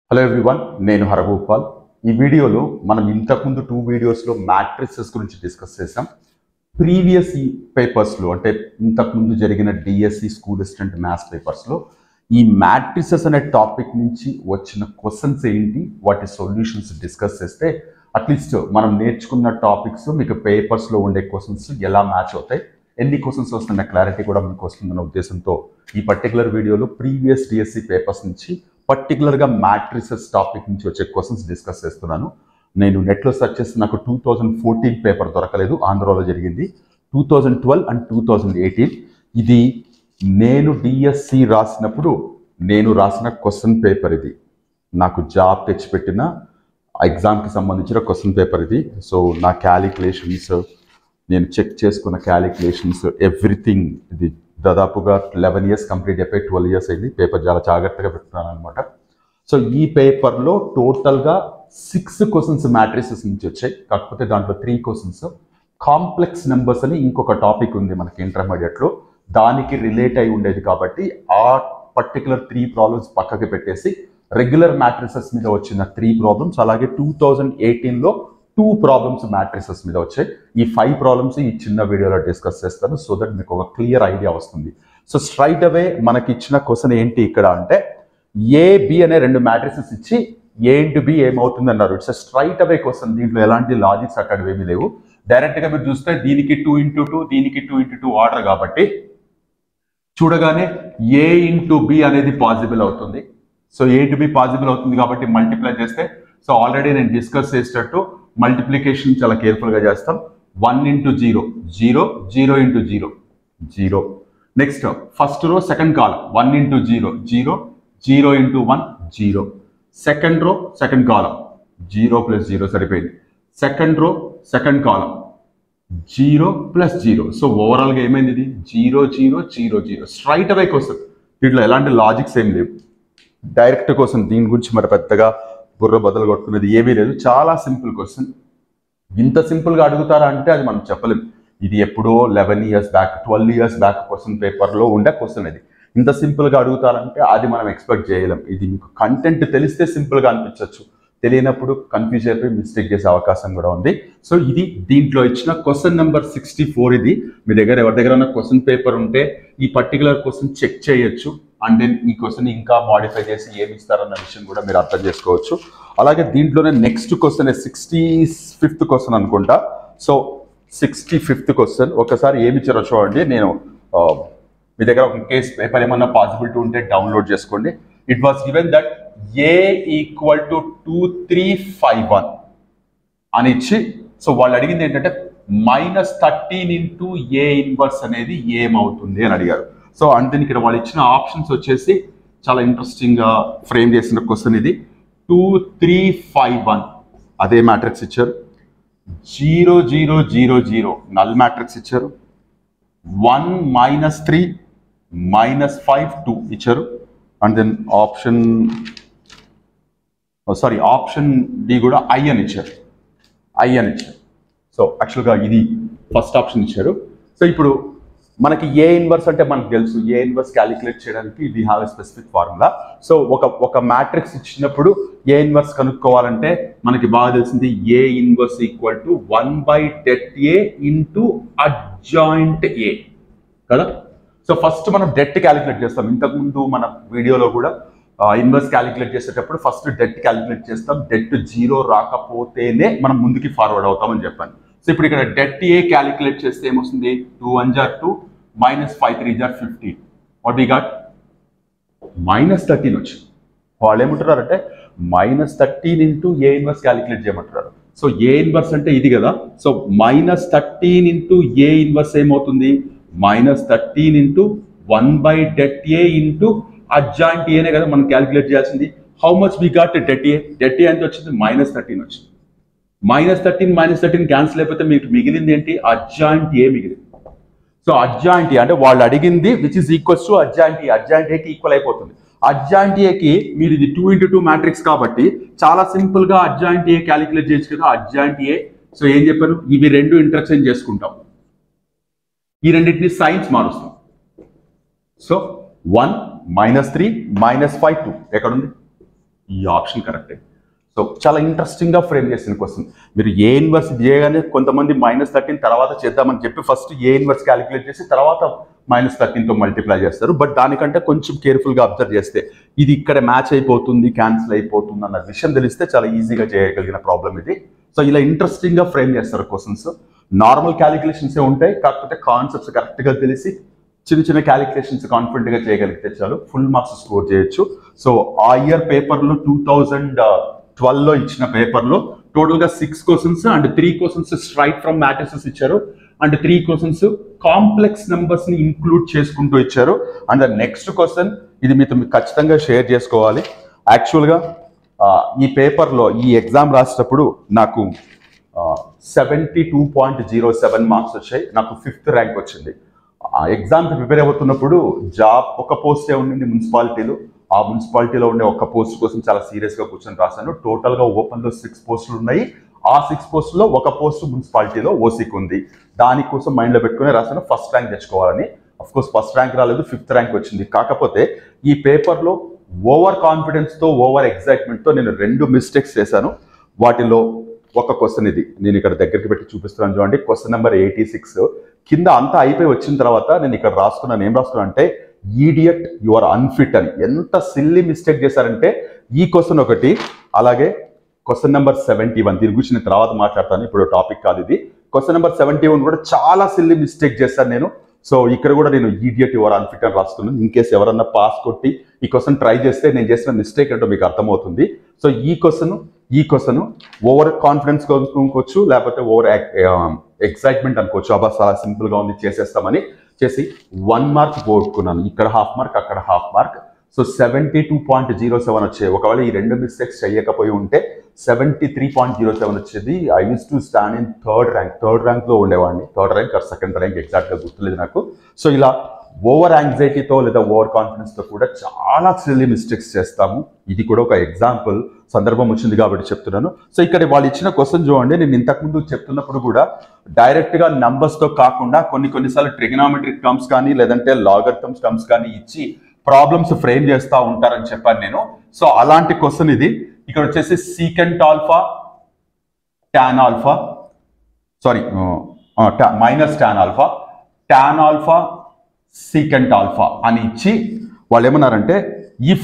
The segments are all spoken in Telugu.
హలో ఎవ్రీవన్ నేను హరగోపాల్ ఈ వీడియోలో మనం ఇంతకుముందు టూ వీడియోస్లో మ్యాట్రిసెస్ గురించి డిస్కస్ చేసాం ప్రీవియస్ ఈ పేపర్స్లో అంటే ఇంతకుముందు జరిగిన డిఎస్సి స్కూల్ అసిస్టెంట్ మ్యాథ్స్ పేపర్స్లో ఈ మ్యాట్రిసెస్ అనే టాపిక్ నుంచి వచ్చిన క్వశ్చన్స్ ఏంటి వాటి సొల్యూషన్స్ డిస్కస్ చేస్తే అట్లీస్ట్ మనం నేర్చుకున్న టాపిక్స్ మీకు పేపర్స్లో ఉండే క్వశ్చన్స్ ఎలా మ్యాచ్ అవుతాయి ఎన్ని క్వశ్చన్స్ వస్తున్న క్లారిటీ కూడా మీకు వస్తుందన్న ఉద్దేశంతో ఈ పర్టికులర్ వీడియోలో ప్రీవియస్ డిఎస్సి పేపర్స్ నుంచి పర్టికులర్గా మ్యాట్రిసెస్ టాపిక్ నుంచి వచ్చే క్వశ్చన్స్ డిస్కస్ చేస్తున్నాను నేను నెట్లో సెర్చ్ చేస్తే నాకు టూ థౌజండ్ ఫోర్టీన్ పేపర్ దొరకలేదు ఆంధ్రాలో జరిగింది two thousand twelve and two thousand eighteen ఇది నేను డిఎస్సి రాసినప్పుడు నేను రాసిన క్వశ్చన్ పేపర్ ఇది నాకు జాబ్ తెచ్చిపెట్టిన ఎగ్జామ్కి సంబంధించిన క్వశ్చన్ పేపర్ ఇది సో నా క్యాలిక్యులేషన్స్ నేను చెక్ చేసుకున్న క్యాలిక్యులేషన్స్ ఎవ్రీథింగ్ ఇది దాదాపుగా లెవెన్ ఇయర్స్ కంప్లీట్ అయిపోయి ట్వెల్వ్ ఇయర్స్ అయింది పేపర్ చాలా జాగ్రత్తగా పెట్టుకున్నాను అనమాట సో ఈ పేపర్లో టోటల్గా సిక్స్ క్వశ్చన్స్ మ్యాట్రిసెస్ నుంచి వచ్చాయి కాకపోతే దాంట్లో త్రీ క్వశ్చన్స్ కాంప్లెక్స్ నెంబర్స్ అని ఇంకొక టాపిక్ ఉంది మనకి ఇంటర్మీడియట్లో దానికి రిలేట్ అయి ఉండేది కాబట్టి ఆ పర్టికులర్ త్రీ ప్రాబ్లమ్స్ పక్కకి పెట్టేసి రెగ్యులర్ మ్యాట్రిసెస్ మీద వచ్చిన త్రీ ప్రాబ్లమ్స్ అలాగే టూ థౌజండ్ ఎయిటీన్లో టూ ప్రాబ్లమ్స్ మ్యాట్రిసెస్ మీద వచ్చాయి ఈ ఫైవ్ ప్రాబ్లమ్స్ ఈ చిన్న వీడియోలో డిస్కస్ చేస్తాను సో దట్ మీకు ఒక క్లియర్ ఐడియా వస్తుంది సో స్ట్రైట్ అవే మనకి ఇచ్చిన క్వశ్చన్ ఏంటి ఇక్కడ అంటే ఏ బి అనే రెండు మ్యాట్రిసెస్ ఇచ్చి ఏ ఇంటూ బి ఏమవుతుంది అన్నారు ఇట్స్ స్ట్రైట్ అవే క్వశ్చన్ దీంట్లో ఎలాంటి లాజిక్స్ అక్కడ ఏమీ లేవు డైరెక్ట్గా మీరు చూస్తే దీనికి టూ ఇంటూ టూ దీనికి టూ ఇంటూ టూ ఆర్డర్ కాబట్టి చూడగానే ఏ ఇంటూ బి అనేది పాసిబుల్ అవుతుంది so A to B possible అవుతుంది కాబట్టి మల్టిప్లై చేస్తే సో ఆల్రెడీ నేను డిస్కస్ చేసేటట్టు మల్టిప్లికేషన్ చాలా కేర్ఫుల్గా చేస్తాం one into zero zero zero into zero zero next first row second column one into zero zero zero into one zero second row second column zero plus zero సరిపోయింది second row second column zero plus zero so ఓవరాల్గా ఏమైంది ఇది zero zero zero zero straight away question దీంట్లో ఎలాంటి లాజిక్స్ ఏం లేవు డైరెక్ట్ క్వశ్చన్ దీని గురించి మరి పెద్దగా బుర్ర బదులు కొట్టుకునేది ఏమీ లేదు చాలా సింపుల్ క్వశ్చన్ ఇంత సింపుల్గా అడుగుతారా అంటే అది మనం చెప్పలేం ఇది ఎప్పుడో eleven years back twelve years back question పేపర్లో ఉండే క్వశ్చన్ ఇది ఇంత సింపుల్గా అడుగుతారంటే అది మనం ఎక్స్పెక్ట్ చేయలేం ఇది మీకు కంటెంట్ తెలిస్తే సింపుల్గా అనిపించవచ్చు తెలియనప్పుడు కన్ఫ్యూజ్ అయిపోయి మిస్టేక్ చేసే అవకాశం కూడా ఉంది సో ఇది దీంట్లో ఇచ్చిన క్వశ్చన్ నెంబర్ సిక్స్టీ ఫోర్ ఇది మీ దగ్గర ఎవరి దగ్గర క్వశ్చన్ పేపర్ ఉంటే ఈ పర్టికులర్ క్వశ్చన్ చెక్ చేయొచ్చు అండ్ దెన్ ఈ క్వశ్చన్ ఇంకా మాడిఫై చేసి ఏమి ఇస్తారన్న విషయం కూడా మీరు అర్థం చేసుకోవచ్చు అలాగే దీంట్లోనే next question sixty fifth question అనుకుంటా సో సిక్స్టీ ఫిఫ్త్ క్వశ్చన్ ఒకసారి ఏమి ఇచ్చారో చూడండి నేను ఆ, మీ దగ్గర ఒక కేస్ పేపర్ ఏమన్నా పాసిబిలిటీ ఉంటే డౌన్లోడ్ చేసుకోండి it was given that A equal to two three five one అని ఇచ్చి సో వాళ్ళు అడిగింది ఏంటంటే minus thirteen into A inverse అనేది ఏమవుతుంది అని అడిగారు సో అండ్ దీని ఇక్కడ వాళ్ళు ఇచ్చిన ఆప్షన్స్ వచ్చేసి చాలా ఇంట్రెస్టింగ్గా ఫ్రేమ్ చేసిన క్వశ్చన్ ఇది టూ త్రీ ఫైవ్ వన్ అదే మ్యాట్రిక్స్ ఇచ్చారు zero zero zero zero null matrix ఇచ్చారు one minus three minus five two ఇచ్చారు and then option sorry option D కూడా ఐ అని ఇచ్చారు ఐ అని ఇచ్చారు సో యాక్చువల్గా ఇది ఫస్ట్ ఆప్షన్ ఇచ్చారు సో ఇప్పుడు మనకి ఏ ఇన్వర్స్ అంటే మనకు తెలుసు ఏ ఇన్వర్స్ క్యాలిక్యులేట్ చేయడానికి we have a specific formula so ఒక ఒక మ్యాట్రిక్స్ ఇచ్చినప్పుడు ఏ ఇన్వర్స్ కనుక్కోవాలంటే మనకి బాగా తెలిసింది A inverse equal to one by det A into adjoint A కదా సో ఫస్ట్ మనం డెట్ క్యాలిక్యులేట్ చేస్తాం ఇంతకుముందు మన వీడియోలో కూడా ఇన్వర్స్ క్యాలిక్యులేట్ చేసేటప్పుడు ఫస్ట్ డెట్ క్యాలిక్యులేట్ చేస్తాం డెట్ జీరో రాకపోతేనే మనం ముందుకి ఫార్వర్డ్ అవుతామని చెప్పాను సో ఇప్పుడు ఇక్కడ డెట్ ఏ క్యాలిక్యులేట్ చేస్తే ఏమొస్తుంది టూ వన్ జార్ టూ మైనస్ ఫైవ్ త్రీ జార్ fifteen what we got minus thirteen వచ్చింది వాళ్ళు ఏమంటున్నారంటే minus thirteen into A inverse calculate చేయమంటున్నారు సో ఏ ఇన్వర్స్ అంటే ఇది కదా so minus thirteen into A inverse ఏమవుతుంది minus thirteen into one by det A into adjoint ఏనే కదా మనం క్యాలిక్యులేట్ చేయాల్సింది how much we got det A det A ఎంత వచ్చింది మైనస్ థర్టీన్ వచ్చింది minus thirteen minus thirteen cancel అయిపోతే మీకు మిగిలింది ఏంటి అడ్జాయింట్ ఏ మిగిలింది సో అడ్జాయింట్ అంటే వాళ్ళు అడిగింది which is equals to adjoint adjoint ఏకి ఈక్వల్ అయిపోతుంది అడ్జాయింట్ ఏకి మీరు ఇది టూ ఇంటూ టూ మ్యాట్రిక్స్ కాబట్టి చాలా సింపుల్ గా అడ్జాయింట్ ఏ క్యాలిక్యులేట్ చేయొచ్చు కదా అడ్జాయింట్ ఏ సో ఏం చెప్పాను ఇవి రెండు ఇంటర్చేంజ్ చేసుకుంటాం ఈ రెండింటిని సైన్స్ మారుస్తాం so one minus three minus five two ఎక్కడుంది ఈ ఆప్షన్ కరెక్టే సో చాలా ఇంట్రెస్టింగ్గా ఫ్రేమ్ చేసిన క్వశ్చన్ మీరు ఏ ఇన్వర్స్ చేయగానే కొంతమంది మైనస్ థర్టీన్ తర్వాత చేద్దామని చెప్పి ఫస్ట్ ఏ ఇన్వర్స్ క్యాలిక్యులేట్ చేసి తర్వాత మైనస్ థర్టీన్తో మల్టిప్లై చేస్తారు బట్ దానికంటే కొంచెం కేర్ఫుల్గా అబ్జర్వ్ చేస్తే ఇది ఇక్కడ మ్యాచ్ అయిపోతుంది క్యాన్సిల్ అయిపోతుంది అన్న విషయం తెలిస్తే చాలా ఈజీగా చేయగలిగిన ప్రాబ్లం ఇది సో ఇలా ఇంట్రెస్టింగ్గా ఫ్రేమ్ చేస్తారు క్వశ్చన్స్ నార్మల్ క్యాలిక్యులేషన్సే ఉంటాయి కాకపోతే కాన్సెప్ట్స్ కరెక్ట్గా తెలిసి చిన్న చిన్న క్యాలిక్యులేషన్స్ కాన్ఫిడెంట్గా చేయగలిగితే చాలు ఫుల్ మార్క్స్ స్కోర్ చేయొచ్చు సో ఆ ఇయర్ పేపర్లో టూ థౌజండ్ ట్వెల్వ్లో ఇచ్చిన పేపర్లో టోటల్గా six questions and three questions straight from matrices ఇచ్చారు అండ్ త్రీ క్వశ్చన్స్ కాంప్లెక్స్ నెంబర్స్ని ఇంక్లూడ్ చేసుకుంటూ ఇచ్చారు అండ్ నెక్స్ట్ క్వశ్చన్ ఇది మీతో మీకు ఖచ్చితంగా షేర్ చేసుకోవాలి యాక్చువల్గా ఈ పేపర్లో ఈ ఎగ్జామ్ రాసేటప్పుడు నాకు seventy two point zero seven marks వచ్చాయి నాకు ఫిఫ్త్ ర్యాంక్ వచ్చింది ఆ ఎగ్జామ్కి ప్రిపేర్ అవుతున్నప్పుడు జాబ్ ఒక పోస్టే ఉండింది మున్సిపాలిటీలో ఆ మున్సిపాలిటీలో ఉండే ఒక పోస్ట్ కోసం చాలా సీరియస్గా కూర్చొని రాశాను టోటల్గా ఓపెన్లో సిక్స్ పోస్టులు ఉన్నాయి ఆ సిక్స్ పోస్టులో ఒక పోస్ట్ మున్సిపాలిటీలో ఓసీకి ఉంది దానికోసం మైండ్లో పెట్టుకుని రాశాను ఫస్ట్ ర్యాంక్ తెచ్చుకోవాలని అఫ్ కోర్స్ ఫస్ట్ ర్యాంక్ రాలేదు ఫిఫ్త్ ర్యాంక్ వచ్చింది కాకపోతే ఈ పేపర్లో ఓవర్ కాన్ఫిడెన్స్తో ఓవర్ ఎగ్జైట్మెంట్తో నేను రెండు మిస్టేక్స్ చేశాను వాటిలో ఒక క్వశ్చన్ ఇది నేను ఇక్కడ దగ్గరికి పెట్టి చూపిస్తున్నాను చూడండి క్వశ్చన్ నెంబర్ ఎయిటీ సిక్స్ కింద అంతా అయిపోయి వచ్చిన తర్వాత నేను ఇక్కడ రాసుకున్నాను ఏం రాసుకున్నాను అంటే ఈడియట్ యు ఆర్ అన్ఫిట్ అని ఎంత సిల్లీ మిస్టేక్ చేశారంటే ఈ క్వశ్చన్ ఒకటి అలాగే క్వశ్చన్ నెంబర్ సెవెంటీ వన్ దీని గురించి నేను తర్వాత మాట్లాడతాను ఇప్పుడు టాపిక్ కాదు ఇది క్వశ్చన్ నెంబర్ సెవెంటీ వన్ కూడా చాలా సిల్లీ మిస్టేక్ చేశాను నేను సో ఇక్కడ కూడా నేను ఈడియట్ యువర్ అన్ఫిట్ అని రాస్తున్నాను ఇన్ కేసు ఎవరన్నా పాస్ కొట్టి ఈ క్వశ్చన్ ట్రై చేస్తే నేను చేసిన మిస్టేక్ ఏంటో మీకు అర్థమవుతుంది సో ఈ క్వశ్చన్ ఈ క్వశ్చన్ ఓవర్ కాన్ఫిడెన్స్ అనుకోవచ్చు లేకపోతే ఓవర్ ఎక్సైట్మెంట్ అనుకోవచ్చు అబ్బా చాలా సింపుల్గా ఉంది చేసేస్తామని చేసి వన్ మార్క్ పోగొట్టుకున్నాను ఇక్కడ హాఫ్ మార్క్ అక్కడ half mark so seventy two point zero seven వచ్చాయి ఒకవేళ ఈ రెండు మిస్టేక్స్ చేయకపోయి ఉంటే seventy three point zero seven వచ్చేది I use to stand in third rank third ర్యాంక్లో ఉండేవాడిని third rank or second rank ఎగ్జాక్ట్గా గుర్తులేదు నాకు సో ఇలా ఓవర్ యాంగ్జైటీతో లేదా ఓవర్ కాన్ఫిడెన్స్తో కూడా చాలా సిల్లీ మిస్టేక్స్ చేస్తాము ఇది కూడా ఒక ఎగ్జాంపుల్ సందర్భం వచ్చింది కాబట్టి చెప్తున్నాను సో ఇక్కడ వాళ్ళు ఇచ్చిన క్వశ్చన్ చూడండి నేను ఇంతకుముందు చెప్తున్నప్పుడు కూడా డైరెక్ట్గా నంబర్స్తో కాకుండా కొన్ని కొన్నిసార్లు ట్రిగనామెట్రిక్ టర్మ్స్ కానీ లేదంటే లాగర్థమ్స్ టర్మ్స్ కానీ ఇచ్చి ప్రాబ్లమ్స్ ఫ్రేమ్ చేస్తూ ఉంటారని చెప్పాను నేను సో అలాంటి క్వశ్చన్ ఇది ఇక్కడ వచ్చేసి secant alpha tan alpha sorry minus tan alpha tan alpha secant alpha అని ఇచ్చి వాళ్ళు ఏమన్నారంటే if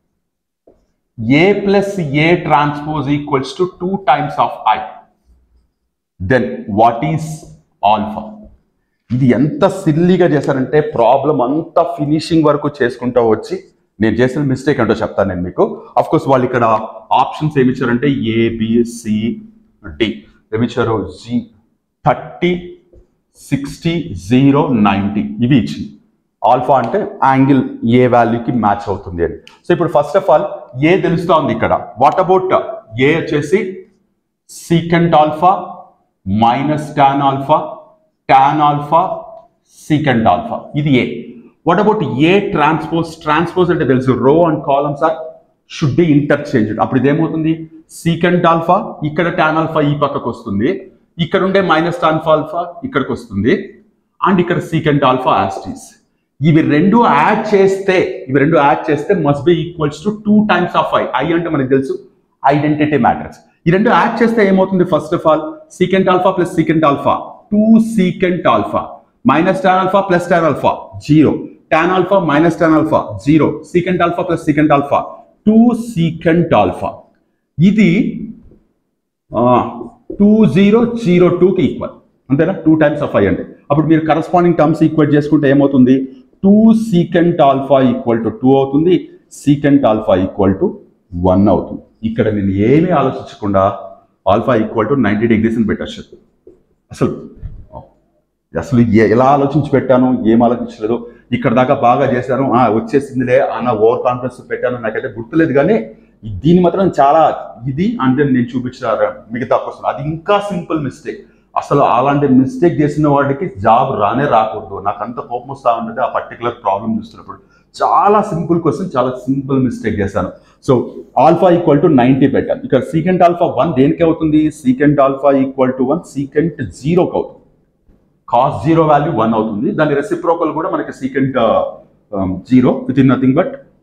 A plus A transpose equals to two times of I then what is alpha ఇది ఎంత సిల్లీగా చేశారంటే ప్రాబ్లం అంతా ఫినిషింగ్ వరకు చేసుకుంటూ వచ్చి నేను చేసిన మిస్టేక్ ఏంటో చెప్తాను నేను మీకు అఫ్ కోర్స్ వాళ్ళు ఇక్కడ ఆప్షన్స్ ఏమి ఇచ్చారంటే ఏబిసి డి ఏమి ఇచ్చారు జీ థర్టీ సిక్స్టీ జీరో నైంటీ ఇవి ఇచ్చింది ఆల్ఫా అంటే యాంగిల్ ఏ వాల్యూకి మ్యాచ్ అవుతుంది అని సో ఇప్పుడు ఫస్ట్ ఆఫ్ ఆల్ ఏ తెలుస్తా ఉంది ఇక్కడ వాట్ అబౌట్ ఏ వచ్చేసి secant alpha minus tan alpha tan alpha secant alpha ఇది A what about A transpose transpose అంటే తెలుసు row and columns are should be interchange అప్పుడు ఇదేమవుతుంది సీకెంట్ ఆల్ఫా ఇక్కడ టాన్ ఆల్ఫా ఈ పక్కకు వస్తుంది ఇక్కడ ఉండే మైనస్ టాన్ ఆల్ఫా ఇక్కడికి వస్తుంది అండ్ ఇక్కడ సీకెంట్ ఆల్ఫా యాస్టీస్ ఇవి రెండు యాడ్ చేస్తే ఇవి రెండు యాడ్ చేస్తే must be equals to two times of I I అంటే మనకు తెలుసు ఐడెంటిటీ మ్యాట్రిక్స్ ఈ రెండు యాడ్ చేస్తే ఏమవుతుంది first of all secant alpha plus secant alpha two secant alpha minus tan alpha plus tan alpha zero tan alpha minus tan alpha zero secant alpha plus secant alpha two secant alpha ఇది టూ జీరో జీరో టూకి ఈక్వల్ అంతేనా టూ టైమ్స్ ఆఫ్ ఐ అంటే అప్పుడు మీరు కరస్పాండింగ్ టర్మ్స్ ఈక్వల్ చేసుకుంటే ఏమవుతుంది two secant alpha equal to two అవుతుంది secant alpha equal to one అవుతుంది ఇక్కడ నేను ఏమీ ఆలోచించకుండా alpha equal to ninety degrees అని పెట్టచ్చు అసలు అసలు ఏ- ఎలా ఆలోచించి పెట్టాను ఏం ఆలోచించలేదు ఇక్కడ దాకా బాగా చేశాను ఆ, వచ్చేసిందిలే అన్న ఓవర్ కాన్ఫిడెన్స్ పెట్టాను నాకైతే గుర్తులేదు కానీ ఈ- దీని మాత్రం చాలా ఇది అంటే నేను చూపించిన మిగతా క్వశ్చన్ అది ఇంకా సింపుల్ మిస్టేక్ అసలు అలాంటి మిస్టేక్ చేసిన వాడికి జాబ్ రానే రాకూడదు నాకు అంత కోపం వస్తూ ఉంటుంది ఆ పర్టికులర్ ప్రాబ్లం చూస్తున్నప్పుడు చాలా సింపుల్ క్వశ్చన్ చాలా సింపుల్ మిస్టేక్ చేశాను so alpha equal to ninety పెట్టాను ఇక్కడ సీకెంట్ ఆల్ఫా వన్ దేనికి అవుతుంది secant alpha equal to one secant జీరోకి అవుతుంది కాస్ జీరో వాల్యూ వన్ అవుతుంది దాని రెసిప్రోకల్ కూడా మనకి secant zero with in nothing but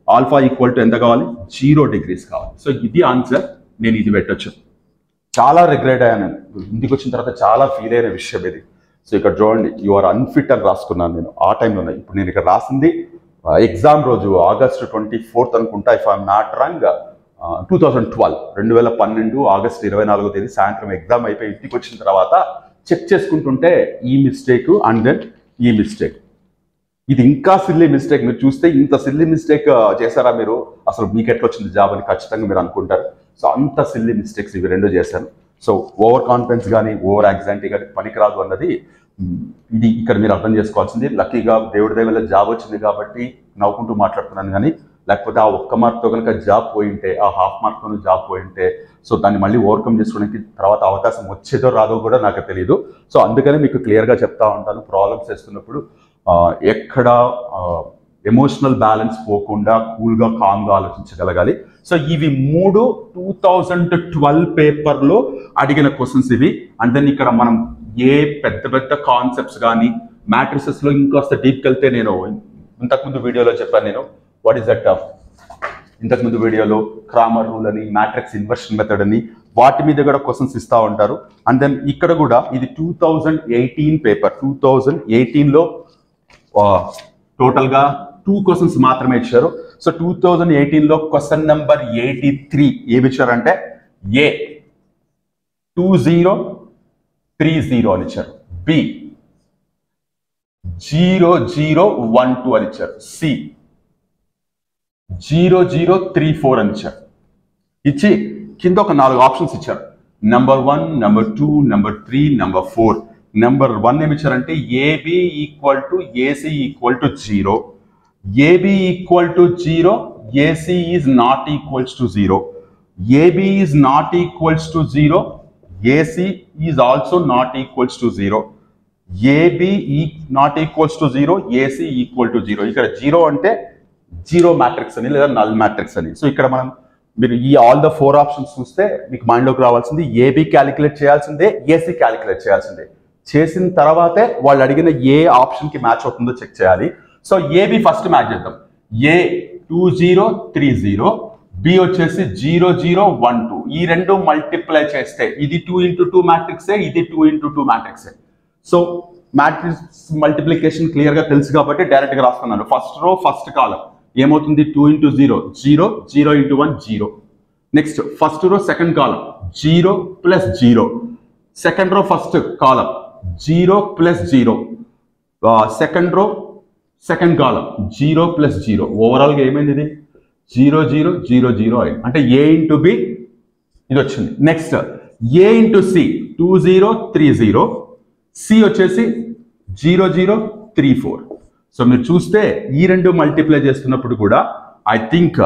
alpha equal to ఎంత కావాలి జీరో డిగ్రీస్ కావాలి సో ఇది ఆన్సర్ నేను ఇది పెట్టొచ్చు చాలా రిగ్రెట్ అయ్యాను ఇంటికి వచ్చిన తర్వాత చాలా ఫీల్ అయిన విషయం ఇది సో ఇక్కడ చూడండి యు ఆర్ అన్ఫిట్ అని రాసుకున్నాను నేను ఆ టైంలోనే ఇప్పుడు నేను ఇక్కడ రాసింది ఎగ్జామ్ రోజు ఆగస్ట్ ట్వంటీ ఫోర్త్ అనుకుంటా if I'm not wrong two thousand twelve రెండు వేల పన్నెండు ఆగస్ట్ ఇరవై నాలుగో తేదీ సాయంత్రం ఎగ్జామ్ అయిపోయి ఇంటికి వచ్చిన తర్వాత చెక్ చేసుకుంటుంటే ఈ మిస్టేక్ అండ్ దెన్ ఈ మిస్టేక్ ఇది ఇంకా సిల్లీ మిస్టేక్ మీరు చూస్తే ఇంత సిల్లీ మిస్టేక్ చేశారా మీరు అసలు మీకు ఎట్లా వచ్చింది జాబ్ అని ఖచ్చితంగా మీరు అనుకుంటారు సో అంత సిల్లీ మిస్టేక్స్ ఇవి రెండు చేశాను సో ఓవర్ కాన్ఫిడెన్స్ కానీ ఓవర్ యాంగ్జైటీ కానీ పనికిరాదు అన్నది మ్, ఇది ఇక్కడ మీరు అర్థం చేసుకోవాల్సింది లక్కీగా దేవుడి దేవుల జాబ్ వచ్చింది కాబట్టి నవ్వుకుంటూ మాట్లాడుతున్నాను కానీ లేకపోతే ఆ ఒక్క మార్క్తో కనుక జాబ్ పోయింటే ఆ హాఫ్ మార్క్తో జాబ్ పోయింటే సో దాన్ని మళ్ళీ ఓవర్కమ్ చేసుకోవడానికి తర్వాత అవకాశం వచ్చేదో రాదో కూడా నాకు తెలియదు సో అందుకనే మీకు క్లియర్గా చెప్తా ఉంటాను ప్రాబ్లమ్స్ చేస్తున్నప్పుడు ఆ, ఎక్కడ ఎమోషనల్ బ్యాలెన్స్ పోకుండా కూల్గా కామ్గా ఆలోచించగలగాలి సో ఇవి మూడు టూ థౌజండ్ ట్వెల్వ్ పేపర్లో అడిగిన క్వశ్చన్స్ ఇవి అండ్ దెన్ ఇక్కడ మనం ఏ పెద్ద పెద్ద కాన్సెప్ట్స్ కానీ మ్యాట్రిసెస్లో ఇంకొస్త డీప్కి వెళ్తే నేను ఇంతకుముందు వీడియోలో చెప్పాను నేను వాట్ ఈస్ దట్ ఇంతకుముందు వీడియోలో క్రామర్ రూల్ అని మ్యాట్రిక్స్ ఇన్వర్షన్ మెథడ్ అని వాటి మీద కూడా క్వశ్చన్స్ ఇస్తూ ఉంటారు అండ్ దెన్ ఇక్కడ కూడా ఇది two thousand eighteen paper two thousand ఎయిటీన్లో టోటల్గా టూ క్వశ్చన్స్ మాత్రమే ఇచ్చారు సో టూ థౌజండ్ ఎయిటీన్లో క్వశ్చన్ నెంబర్ ఎయిటీ త్రీ ఏమి ఇచ్చారంటే A two zero three zero అని ఇచ్చారు B zero zero one two అని ఇచ్చారు C zero zero three four అని ఇచ్చారు ఇచ్చి కింద ఒక నాలుగు ఆప్షన్స్ ఇచ్చారు number one number two number three number four number one ఏమి ఇచ్చారంటే AB equal to AC equal to zero AB equal to zero AC is not equals to zero AB is not equals to zero AC is also not equals to zero AB is not equals to zero AC equal to zero ఇక్కడ జీరో అంటే జీరో మ్యాట్రిక్స్ అని లేదా నల్ మ్యాట్రిక్స్ అని సో ఇక్కడ మనం మీరు ఈ ఆల్ ద ఫోర్ ఆప్షన్స్ చూస్తే మీకు మైండ్లోకి రావాల్సింది ఏబి క్యాలిక్యులేట్ చేయాల్సిందే ఏసీ క్యాలిక్యులేట్ చేయాల్సిందే చేసిన తర్వాతే వాళ్ళు అడిగిన ఏ ఆప్షన్ కి మ్యాచ్ అవుతుందో చెక్ చేయాలి సో ఏబి ఫస్ట్ మ్యాచ్ చేద్దాం A two zero three zero B వచ్చేసి జీరో జీరో వన్ టూ ఈ రెండు మల్టిప్లై చేస్తే ఇది టూ ఇంటూ టూ మ్యాట్రిక్సే ఇది టూ ఇంటూ టూ మ్యాట్రిక్సే సో మ్యాట్రిక్స్ మల్టిప్లికేషన్ క్లియర్ గా తెలుసు కాబట్టి డైరెక్ట్ గా రాస్తున్నాను ఫస్ట్ రో ఫస్ట్ కాలం ఏమవుతుంది two into zero zero zero into one zero next first row second column zero plus zero second row first column zero plus zero second row second column zero plus zero ఓవరాల్గా ఏమైంది ఇది జీరో జీరో జీరో జీరో అయింది అంటే ఏ ఇంటూ బి ఇది వచ్చింది next A into C two zero three zero C వచ్చేసి zero zero three four so మీరు చూస్తే ఈ రెండు మల్టిప్లై చేస్తున్నప్పుడు కూడా ఐ థింక్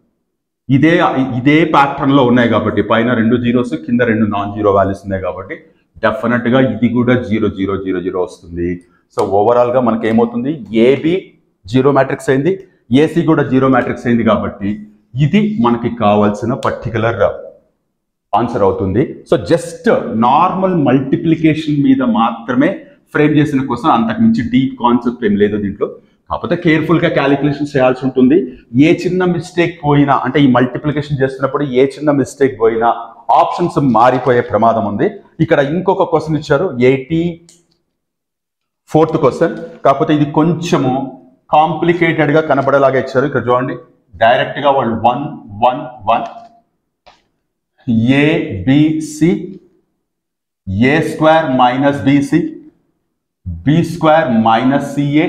ఇదే ఇదే ప్యాటర్న్ లో ఉన్నాయి కాబట్టి పైన రెండు జీరోస్ కింద రెండు నాన్ జీరో వాల్యూస్ ఉన్నాయి కాబట్టి డెఫినెట్ గా ఇది కూడా జీరో జీరో జీరో జీరో వస్తుంది సో ఓవరాల్ గా మనకి ఏమవుతుంది ఏబి జీరో మ్యాట్రిక్స్ అయింది ఏసీ కూడా జీరో మ్యాట్రిక్స్ అయింది కాబట్టి ఇది మనకి కావాల్సిన పర్టికులర్ ఆన్సర్ అవుతుంది సో జస్ట్ నార్మల్ మల్టిప్లికేషన్ మీద మాత్రమే ఫ్రేమ్ చేసిన కోసం అంతకు మించి డీప్ కాన్సెప్ట్ ఏం లేదు దీంట్లో కాకపోతే కేర్ఫుల్ గా క్యాలిక్యులేషన్ చేయాల్సి ఉంటుంది ఏ చిన్న మిస్టేక్ పోయినా అంటే ఈ మల్టిప్లికేషన్ చేస్తున్నప్పుడు ఏ చిన్న మిస్టేక్ పోయినా ఆప్షన్స్ మారిపోయే ప్రమాదం ఉంది ఇక్కడ ఇంకొక క్వశ్చన్ ఇచ్చారు ఎయిటీ ఫోర్త్ క్వశ్చన్ కాకపోతే ఇది కొంచెము కాంప్లికేటెడ్ గా కనబడేలాగా ఇచ్చారు ఇక్కడ చూడండి డైరెక్ట్ గా వాళ్ళు one one one ABC A square minus BC B square minus CA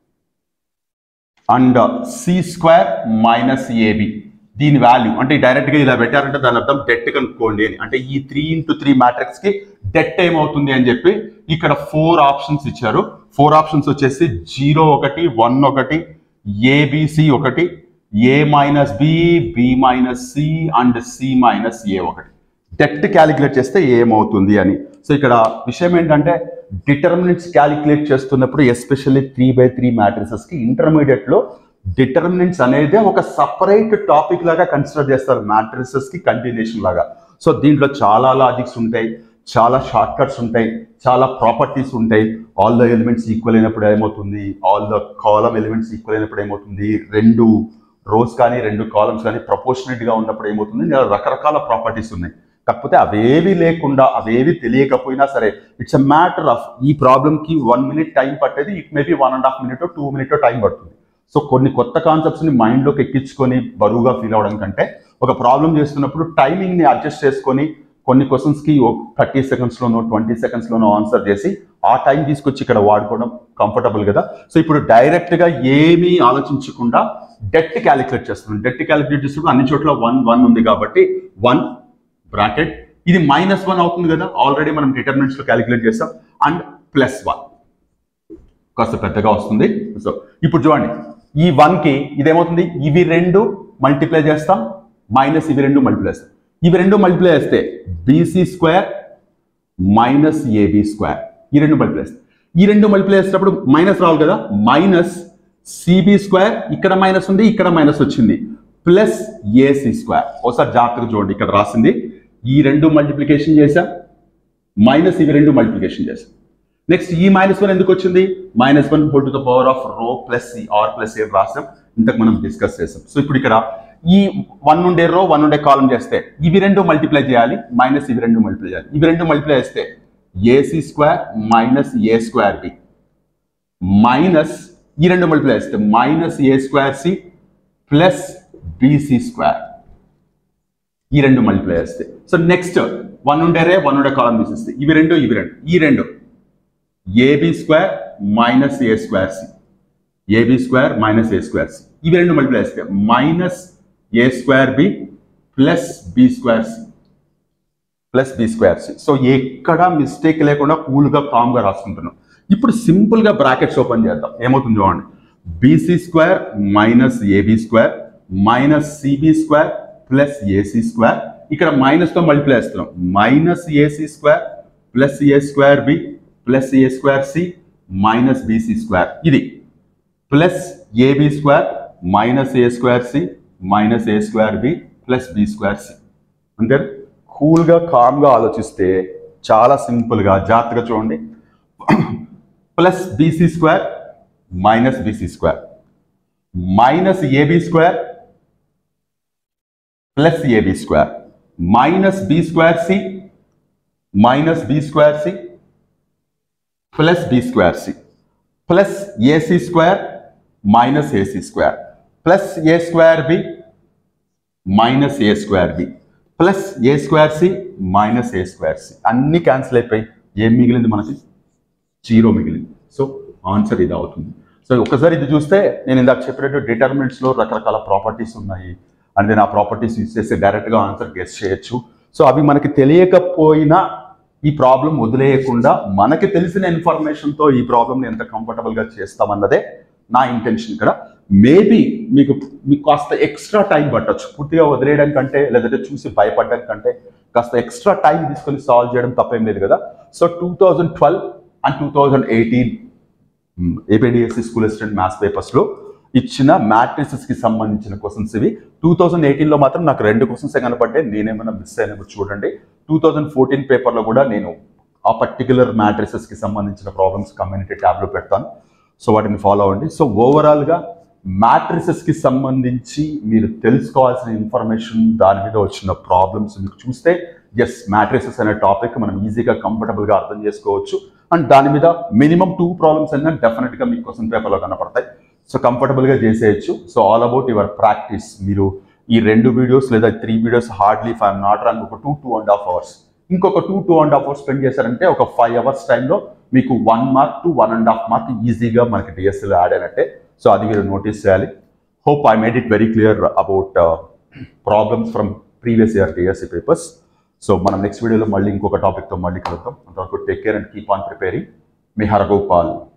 and C square minus AB దీని వాల్యూ అంటే డైరెక్ట్ గా ఇలా పెట్టారంటే దాని అర్థం డెట్ కనుక్కోండి అని అంటే ఈ త్రీ ఇంటూ త్రీ మ్యాట్రిక్స్ కి డెట్ ఏమవుతుంది అని చెప్పి ఇక్కడ ఫోర్ ఆప్షన్స్ ఇచ్చారు ఫోర్ ఆప్షన్స్ వచ్చేసి జీరో ఒకటి వన్ ఒకటి ఏబిసి ఒకటి A minus B B minus C and C minus A ఒకటి డెట్ క్యాలిక్యులేట్ చేస్తే ఏమవుతుంది అని సో ఇక్కడ విషయం ఏంటంటే డిటర్మినెంట్స్ క్యాలిక్యులేట్ చేస్తున్నప్పుడు ఎస్పెషల్లీ త్రీ బై త్రీ మ్యాట్రిసెస్కి ఇంటర్మీడియట్లో డిటర్మినెంట్స్ అనేది ఒక సపరేట్ టాపిక్ లాగా కన్సిడర్ చేస్తారు మ్యాట్రిసెస్కి కంటిన్యూషన్ లాగా సో దీంట్లో చాలా లాజిక్స్ ఉంటాయి చాలా షార్ట్ కట్స్ ఉంటాయి చాలా ప్రాపర్టీస్ ఉంటాయి ఆల్ ద ఎలిమెంట్స్ ఈక్వల్ అయినప్పుడు ఏమవుతుంది all the column elements equal అయినప్పుడు ఏమవుతుంది రెండు రోస్ కానీ రెండు కాలమ్స్ కానీ proportionate గా ఉన్నప్పుడు ఏమవుతుంది ఇలా రకరకాల ప్రాపర్టీస్ ఉన్నాయి కాకపోతే అవేవి లేకుండా అవేవి తెలియకపోయినా సరే ఇట్స్ అ మ్యాటర్ ఆఫ్ ఈ ప్రాబ్లమ్కి వన్ మినిట్ టైం పట్టేది it maybe one and half minute two minute time పడుతుంది సో కొన్ని కొత్త కాన్సెప్ట్స్ని మైండ్లోకి ఎక్కించుకొని బరువుగా ఫీల్ అవ్వడం కంటే ఒక ప్రాబ్లం చేస్తున్నప్పుడు టైమింగ్ని అడ్జస్ట్ చేసుకొని కొన్ని క్వశ్చన్స్కి థర్టీ సెకండ్స్లోనో ట్వంటీ సెకండ్స్లోనో ఆన్సర్ చేసి ఆ టైం తీసుకొచ్చి ఇక్కడ వాడుకోవడం కంఫర్టబుల్ కదా సో ఇప్పుడు డైరెక్ట్గా ఏమీ ఆలోచించకుండా డెట్ క్యాలిక్యులేట్ చేస్తున్నాం డెట్ క్యాలిక్యులేట్ చేసినప్పుడు అన్ని చోట్ల వన్ వన్ ఉంది కాబట్టి వన్ బ్రాకెట్ ఇది మైనస్ వన్ అవుతుంది కదా ఆల్రెడీ మనం డిటర్మినెంట్స్ లో క్యాలిక్యులేట్ చేస్తాం అండ్ ప్లస్ వన్ కాస్త పెద్దగా వస్తుంది సో ఇప్పుడు చూడండి ఈ వన్ కి ఇదేమవుతుంది ఇవి రెండు మల్టిప్లై చేస్తాం మైనస్ ఇవి రెండు మల్టిప్లై చేస్తాం ఇవి రెండు మల్టిప్లై చేస్తే BC square minus AB square ఈ రెండు మల్టిప్లై చేస్తాం ఈ రెండు మల్టిప్లై చేసేటప్పుడు మైనస్ రావాలి కదా మైనస్ సిబి స్క్వేర్ ఇక్కడ మైనస్ ఉంది ఇక్కడ మైనస్ వచ్చింది ప్లస్ ఏసీ స్క్వేర్ ఒకసారి జాగ్రత్తగా చూడండి ఇక్కడ రాసింది ఈ రెండు మల్టిప్లికేషన్ చేశాం మైనస్ ఇవి రెండు మల్టిప్లికేషన్ చేశాం నెక్స్ట్ ఈ మైనస్ వన్ ఎందుకు వచ్చింది minus one whole to the power of row plus C R plus A రాసాం ఇంతకు మనం డిస్కస్ చేసాం సో ఇప్పుడు ఇక్కడ ఈ వన్ ఉండే రో వన్ ఉండే కాలం చేస్తే ఇవి రెండు మల్టిప్లై చేయాలి మైనస్ ఇవి రెండు మల్టిప్లై చేయాలి ఇవి రెండు మల్టిప్లై చేస్తే AC square minus A square B minus ఈ రెండు మల్టిప్లై చేస్తే minus A square C plus BC square ఈ రెండు మల్టిప్లై చేస్తే సో నెక్స్ట్ వన్ ఉండే రే వన్ ఉండే కాలం తీసేస్తే ఇవి రెండు ఇవి రెండు ఈ రెండు AB square minus A square C AB square minus A square C ఇవి రెండు మల్టిప్లై చేస్తే minus A square B plus B square C plus B square C so ఎక్కడ మిస్టేక్ లేకుండా కూల్గా కామ్గా రాసుకుంటున్నాం ఇప్పుడు సింపుల్గా బ్రాకెట్స్ ఓపెన్ చేద్దాం ఏమవుతుంది చూడండి BC square minus AB square minus CB square plus AC square ఇక్కడ మైనస్తో మల్టిప్లై చేస్తున్నాం minus AC square plus A square B plus A square C minus BC square ఇది plus AB square minus A square C minus A square B plus B square C అంటే కూల్గా కామ్గా ఆలోచిస్తే చాలా సింపుల్గా జాగ్రత్తగా చూడండి plus BC square minus BC square minus AB square plus AB square minus B square C minus B square C plus B square C plus AC square minus AC square plus A square B minus A square B plus A square C minus A square C అన్ని క్యాన్సిల్ అయిపోయి ఏం మిగిలింది మనకి జీరో మిగిలింది సో ఆన్సర్ ఇది అవుతుంది సో ఒకసారి ఇది చూస్తే నేను ఇందాక చెప్పినట్టు డిటర్మినెంట్స్లో రకరకాల ప్రాపర్టీస్ ఉన్నాయి అండ్ నేను ఆ ప్రాపర్టీస్ యూస్ చేస్తే డైరెక్ట్గా ఆన్సర్ గెస్ చేయొచ్చు సో అవి మనకి తెలియకపోయినా ఈ ప్రాబ్లం వదిలేయకుండా మనకి తెలిసిన ఇన్ఫర్మేషన్తో ఈ ప్రాబ్లమ్ని ఎంత కంఫర్టబుల్గా చేస్తామన్నదే నా ఇంటెన్షన్ ఇక్కడ మేబీ మీకు మీకు కాస్త ఎక్స్ట్రా టైం పట్టొచ్చు పూర్తిగా వదిలేయడం కంటే లేదంటే చూసి భయపడడం కంటే కాస్త ఎక్స్ట్రా టైం తీసుకొని సాల్వ్ చేయడం తప్పేం లేదు కదా so two thousand twelve and two thousand eighteen APDSC school assistant maths పేపర్స్లో ఇచ్చిన మ్యాట్రిసెస్కి సంబంధించిన క్వశ్చన్స్ ఇవి టూ థౌజండ్ ఎయిటీన్లో మాత్రం నాకు రెండు క్వశ్చన్స్ కనపడ్డాయి నేనేమైనా మిస్ అయినా చూడండి టూ థౌజండ్ ఫోర్టీన్ పేపర్లో కూడా నేను ఆ పర్టికులర్ మ్యాట్రిసెస్కి సంబంధించిన ప్రాబ్లమ్స్ కమ్యూనిటీ ట్యాబ్లో పెడతాను సో వాటిని ఫాలో అవ్వండి సో ఓవరాల్గా మ్యాట్రిసెస్కి సంబంధించి మీరు తెలుసుకోవాల్సిన ఇన్ఫర్మేషన్ దాని మీద వచ్చిన ప్రాబ్లమ్స్ మీకు చూస్తే ఎస్ మ్యాట్రిసెస్ అనే టాపిక్ మనం ఈజీగా కంఫర్టబుల్గా అర్థం చేసుకోవచ్చు అండ్ దాని మీద మినిమం టూ ప్రాబ్లమ్స్ అయినా డెఫినెట్గా మీకు క్వశ్చన్ పేపర్లో కనపడతాయి సో కంఫర్టబుల్గా చేసేయచ్చు so all about your practice మీరు ఈ రెండు వీడియోస్ లేదా three videos hardly five not rank ఒక two two and half hours ఇంకొక two two and half hours spend చేశారంటే ఒక ఫైవ్ అవర్స్ టైంలో మీకు one mark to one and half mark ఈజీగా మనకి డిఎస్ఎల్ యాడ్ అయినట్టే సో అది మీరు నోటీస్ చేయాలి hope I made it very clear about problems from previous year DSC papers so మనం నెక్స్ట్ వీడియోలో మళ్ళీ ఇంకొక టాపిక్తో మళ్ళీ కలుద్దాం అంతవరకు take care and keep on preparing మీ హరగోపాల్